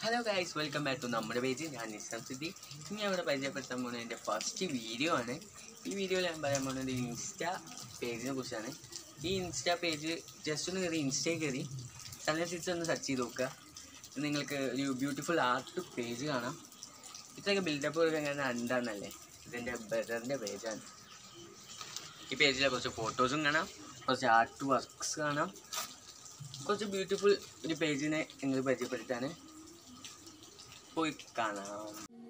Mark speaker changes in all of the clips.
Speaker 1: hello guys welcome back to നമ്മുടെ page ഞാൻ നിസാം സിദ്ധി ഇനി അവിടെ പരിചയപ്പെടുത്താൻ പോകുന്നത് എൻ്റെ ഫസ്റ്റ് വീഡിയോ ആണ് ഈ വീഡിയോയിൽ ഞാൻ പറയാൻ പോകുന്നത് ഇൻസ്റ്റാ പേജിനെ കുറിച്ചാണ് ഈ ഇൻസ്റ്റാ പേജ് ജസ്റ്റ് ഒന്ന് കയറി ഇൻസ്റ്റയിൽ കയറി സൺലൈൻ സിറ്റ്സ് ഒന്ന് സെർച്ച് ചെയ്ത് നോക്കുക ഇത് നിങ്ങൾക്ക് ഒരു ബ്യൂട്ടിഫുൾ ആർട്ട് പേജ് കാണാം ഇത്രയൊക്കെ ബിൽഡപ്പ് കൊടുക്കാൻ ഞാൻ എന്താണെന്നല്ലേ ഇതെൻ്റെ ബ്രദറിൻ്റെ പേജാണ് ഈ പേജിലെ കുറച്ച് ഫോട്ടോസും കാണാം കുറച്ച് ആർട്ട് വർക്ക്സ് കാണാം കുറച്ച് ബ്യൂട്ടിഫുൾ ഒരു പേജിനെ നിങ്ങൾ പരിചയപ്പെടുത്താണ് പോയി കാണാം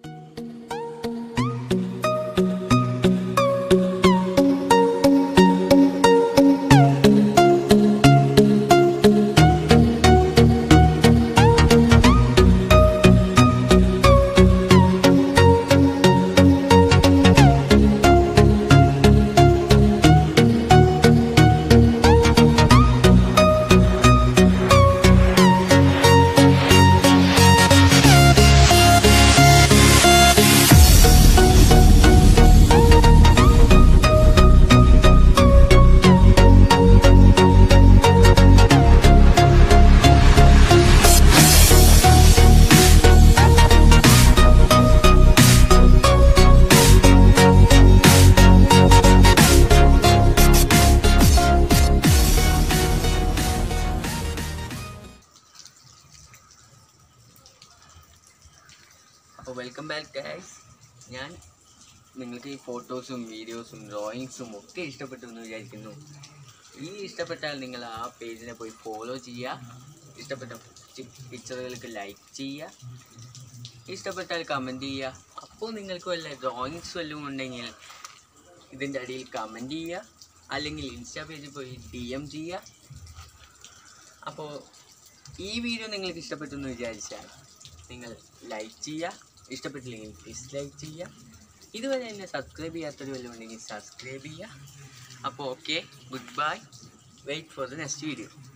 Speaker 1: അപ്പോൾ വെൽക്കം ബാക്ക് ഗൈസ് ഞാൻ നിങ്ങൾക്ക് ഈ ഫോട്ടോസും വീഡിയോസും ഡ്രോയിങ്സും ഒക്കെ ഇഷ്ടപ്പെട്ടു എന്ന് വിചാരിക്കുന്നു ഈ ഇഷ്ടപ്പെട്ടാൽ നിങ്ങൾ ആ പേജിനെ പോയി ഫോളോ ചെയ്യുക ഇഷ്ടപ്പെട്ട പിക്ചറുകൾക്ക് ലൈക്ക് ചെയ്യുക ഇഷ്ടപ്പെട്ടാൽ കമൻറ്റ് ചെയ്യുക അപ്പോൾ നിങ്ങൾക്ക് വല്ല ഡ്രോയിങ്സ് വല്ലതും ഉണ്ടെങ്കിൽ ഇതിൻ്റെ അടിയിൽ കമൻറ്റ് ചെയ്യുക അല്ലെങ്കിൽ ഇൻസ്റ്റാ പേജിൽ പോയി ഡി എം ചെയ്യുക അപ്പോൾ ഈ വീഡിയോ നിങ്ങൾക്ക് ഇഷ്ടപ്പെട്ടു എന്ന് വിചാരിച്ചാൽ നിങ്ങൾ ലൈക്ക് ചെയ്യുക ഇഷ്ടപ്പെട്ടില്ലെങ്കിൽ ഡിസ്ലൈക്ക് ചെയ്യുക ഇതുവരെ എന്നെ സബ്സ്ക്രൈബ് ചെയ്യാത്തൊരു വല്ലതും ഉണ്ടെങ്കിൽ സബ്സ്ക്രൈബ് ചെയ്യുക അപ്പോൾ okay good bye wait for the next video